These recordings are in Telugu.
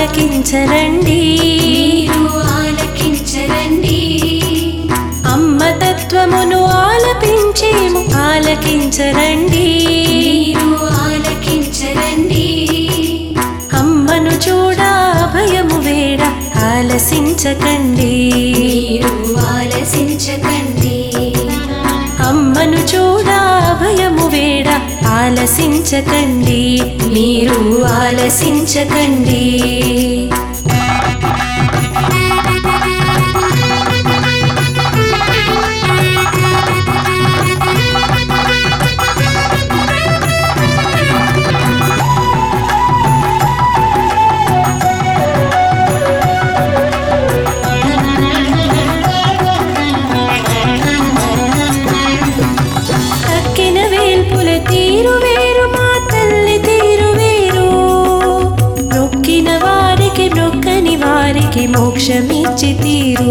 ఆలకించరండి మీరు ఆలకించరండి అమ్మ తత్వమును ఆలపించేము ఆలకించరండి మీరు ఆలకించరండి అమ్మను చూడా భయము వేడ ఆలసించకండి మీరు ఆలసించకండి అమ్మను చూడా భయము వేడ ఆలసించకండి మీరు ఆలసించకండి తక్కిన వేల్పుల తీరు వేరు మా తల్లి తీరు వేరు నొక్కిన వారికి నొక్కని వారికి మోక్షమిచ్చి తీరు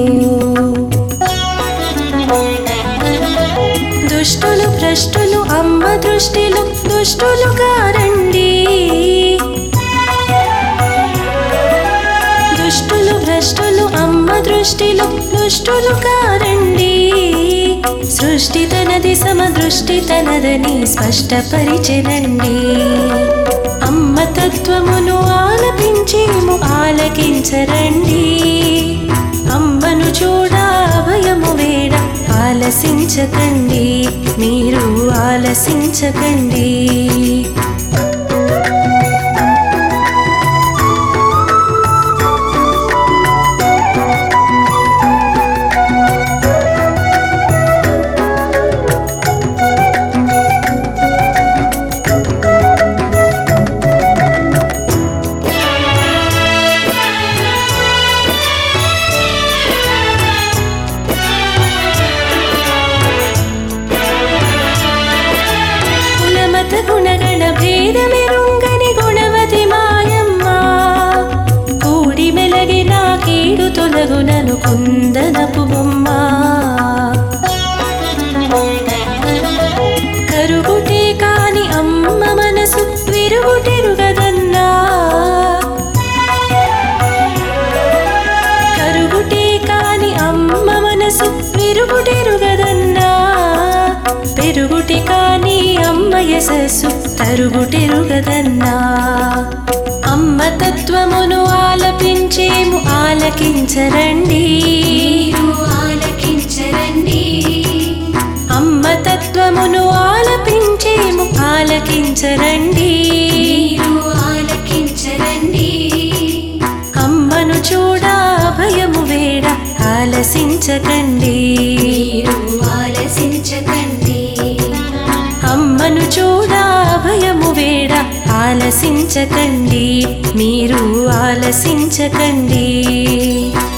దుష్టులు భ్రష్టులు అమ్మ దృష్టిలో దుష్టులు కారండి దుష్టులు భ్రష్టులు అమ్మ దృష్టిలో దుష్టులు కారండి సృష్టి తనది సమదృష్టి తనదని స్పష్టపరిచెనండి అమ్మ తత్వమును ఆలపించేము ఆలకించరండి అమ్మను చూడా భయము వేడ ఆలసించకండి మీరు ఆలసించకండి కులమత గుణగణ భేదమెరుంగని గుణవతి మాయమ్మ కూడి మెలగి నా కీడు తొలగునను కుందనపు బొమ్మ కరుగుటే కాని అమ్మ మనసు విరుగుటెరుగదన్నా కరుగుటే కాని అమ్మ మనసు విరుగుటెరుగదన్నా పెరుగుటి కాని అమ్మ యశస్సు తరుగుటెరుగదన్నా అమ్మ తత్వమును ఆలపించేము ఆలకించరండి మీరు ఆలకించరండి అమ్మ తత్వమును ఆలపించేము ఆలకించరండి మీరు ఆలకించరండి అమ్మను చూడా భయము వేడ ఆలసించకండి మీరు ఆలసించకండి అమ్మను చూడా భయము వేడ ఆలసించకండి మీరు ఆలసించకండి